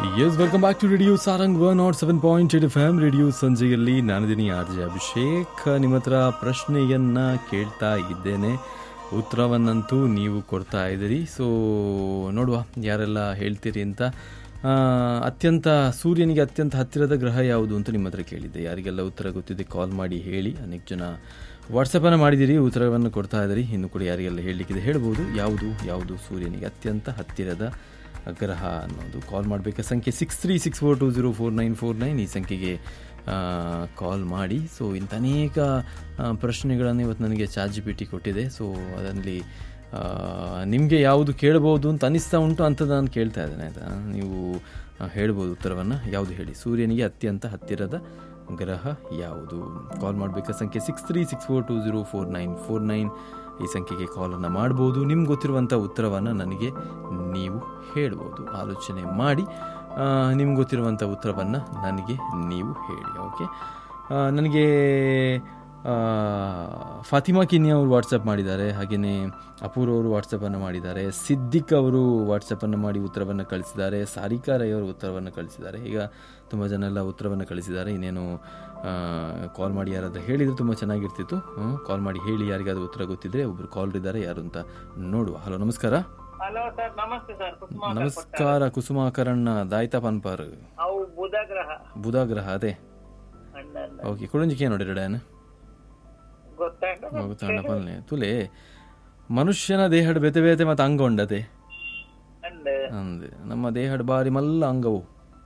S welcome back to radio Sarang one nought seven point eight F M radio ಸಂಜೆಯಲ್ಲಿ ನಾನಿದ್ದೀನಿ R J Abhishek ನಿಮ್ಮ ಹತ್ರ ಪ್ರಶ್ನೆಯನ್ನ ಕೇಳ್ತಾ ಇದ್ದೇನೆ ಉತ್ತರವನ್ನಂತೂ ನೀವು ಕೊಡ್ತಾ ಇದ್ದೀರಿ ಸೊ ನೋಡುವ ಯಾರೆಲ್ಲ ಹೇಳ್ತೀರಿ ಅಂತ ಆ, ಅತ್ಯಂತ ಸೂರ್ಯನಿಗೆ ಅತ್ಯಂತ ಹತ್ತಿರದ ಗ್ರಹ ಯಾವುದು ಅಂತ ನಿಮ್ಮ ಹತ್ರ ಕೇಳಿದ್ದೆ ಯಾರಿಗೆಲ್ಲ ಉತ್ತರ ಗೊತ್ತಿದೆ ಕಾಲ್ ಮಾಡಿ ಹೇಳಿ ಅನೇಕ ಜನ ವಾಟ್ಸಪ್ಪನ್ನು ಮಾಡಿದ್ದೀರಿ ಉತ್ತರವನ್ನು ಕೊಡ್ತಾ ಇದ್ದೀರಿ ಇನ್ನು ಕೂಡ ಯಾರಿಗೆಲ್ಲ ಹೇಳಲಿಕ್ಕಿದೆ ಹೇಳ್ಬೋದು ಯಾವುದು ಯಾವುದು ಸೂರ್ಯನಿಗೆ ಅತ್ಯಂತ ಹತ್ತಿರದ ಗ್ರಹ ಅನ್ನೋದು ಕಾಲ್ ಮಾಡಬೇಕಾ ಸಂಖ್ಯೆ six three six four two zero four nine four nine ಈ ಸಂಖ್ಯೆಗೆ ಕಾಲ್ ಮಾಡಿ ಸೊ ಇಂಥ ಅನೇಕ ಆ, ಪ್ರಶ್ನೆಗಳನ್ನು ಇವತ್ತು ನನಗೆ ಚಾರ್ಜ್ ಜಿ ಪಿ ಟಿ ಕೊಟ್ಟಿದೆ ಸೊ ಅದರಲ್ಲಿ ನಿಮಗೆ ಯಾವುದು ಕೇಳ್ಬೋದು ಅಂತ ಅನಿಸ್ತಾ ಉಂಟು ಅಂಥದ್ದು ನಾನು ಕೇಳ್ತಾ ಇದ್ದೇನೆ ಆಯಿತಾ ನೀವು ಆ, ಹೇಳ್ಬೋದು ಉತ್ತರವನ್ನು ಯಾವುದು ಹೇಳಿ ಸೂರ್ಯನಿಗೆ ಅತ್ಯಂತ ಹತ್ತಿರದ ಗ್ರಹ ಯಾವುದು ಕಾಲ್ ಮಾಡಬೇಕಾ ಸಂಖ್ಯೆ six three six four two zero four nine four nine ಈ ಸಂಖ್ಯೆಗೆ ಕಾಲನ್ನು ಮಾಡ್ಬೋದು ನಿಮ್ಗೆ ಗೊತ್ತಿರುವಂಥ ಉತ್ತರವನ್ನು ನನಗೆ ನೀವು ಹೇಳ್ಬೋದು ಆಲೋಚನೆ ಮಾಡಿ ಆ, ನಿಮ್ಗೆ ಗೊತ್ತಿರುವಂಥ ಉತ್ತರವನ್ನು ನನಗೆ ನೀವು ಹೇಳಿ ಓಕೆ ಆ, ನನಗೆ ಆ, ಫಾತಿಮಾ ಕಿನ್ನಿ ಅವರು ವಾಟ್ಸಪ್ ಮಾಡಿದ್ದಾರೆ ಹಾಗೆಯೇ ಅಪೂರ್ ಅವರು ವಾಟ್ಸಪ್ಪನ್ನು ಮಾಡಿದ್ದಾರೆ ಸಿದ್ದಿಕ್ ಅವರು ವಾಟ್ಸಪ್ಪನ್ನು ಮಾಡಿ ಉತ್ತರವನ್ನು ಕಳಿಸಿದ್ದಾರೆ ಸಾರಿಕಾ ರೈ ಅವರು ಉತ್ತರವನ್ನು ಕಳಿಸಿದ್ದಾರೆ ಈಗ ತುಂಬ ಜನ ಎಲ್ಲ ಉತ್ತರವನ್ನು ಕಳಿಸಿದ್ದಾರೆ ಇನ್ನೇನು ಕಾಲ್ ಮಾಡಿ ಯಾರಾದರೂ ಹೇಳಿದರೆ ತುಂಬ ಚೆನ್ನಾಗಿರ್ತಿತ್ತು ಕಾಲ್ ಮಾಡಿ ಹೇಳಿ ಯಾರಿಗಾದ್ರೂ ಉತ್ತರ ಗೊತ್ತಿದ್ರೆ ಒಬ್ಬರು ಕಾಲ್ ಇದ್ದಾರೆ ಯಾರು ಅಂತ ನೋಡುವ ಹಲೋ ನಮಸ್ಕಾರ ಹಲೋ ಸರ್ ನಮಸ್ತೆ ಸರ್ ಕುಸುಮ ನಮಸ್ಕಾರ ಕುಸುಮಾಕರಣ್ಣ ದಾಯ್ತಾ ಪನ್ಪಾರ್ ಅವು ಬುಧ ಗ್ರಹ ಬುಧ ಗ್ರಹ ಅದೇ ಅಣ್ಣ ಅಣ್ಣ. ಓಕೆ ಕುಳಂಜಿಕೆ ನೋಡಿರಡೇನು ಗೊತ್ತಾಯ್ತು ಹೋಗುತ್ತಾಣ ಪಲ್ಲೆ ತುಲೆ ಮನುಷ್ಯನ ದೇಹಡ್ ಬೆತೆ ಬೇತೆ ಮತ್ತು ಅಂಗ ಉಂಡತೆ ಅಂಡ್ ಅಂದೆ ನಮ್ಮ ದೇಹಡ್ ಬಾರಿ ಮಲ್ಲ ಅಂಗವು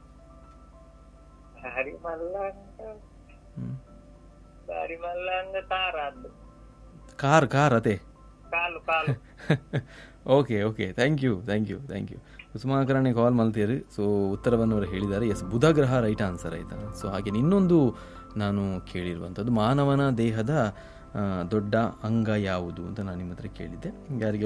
ಬಾರಿ ಮಲ್ಲಂಗ ಹ್ಮ್. ಬಾರಿ ಮಲ್ಲಂಗ ತಾರ ಅಂದು ಕಾರ್ ಕಾರ್ ಅತೆ ಕಾಲು ಕಾಲು okay okay thank you thank you thank you ಕುಸುಮಾಕರಣೆ ಕಾಲ್ ಮಲ್ತೀರಿ ಸೊ ಉತ್ತರವನ್ನು ಅವರು ಹೇಳಿದ್ದಾರೆ ಎಸ್ ಬುಧ ಗ್ರಹ ರೈಟ್ ಆನ್ಸರ್ ಆಯ್ತಾ ಸೊ ಹಾಗೆ ಇನ್ನೊಂದು ನಾನು ಕೇಳಿರುವಂಥದ್ದು ಮಾನವನ ದೇಹದ ಆ, ದೊಡ್ಡ ಅಂಗ ಯಾವುದು ಅಂತ ನಾನು ನಿಮ್ಮ ಹತ್ರ ಕೇಳಿದ್ದೆ ಯಾರಿಗೆ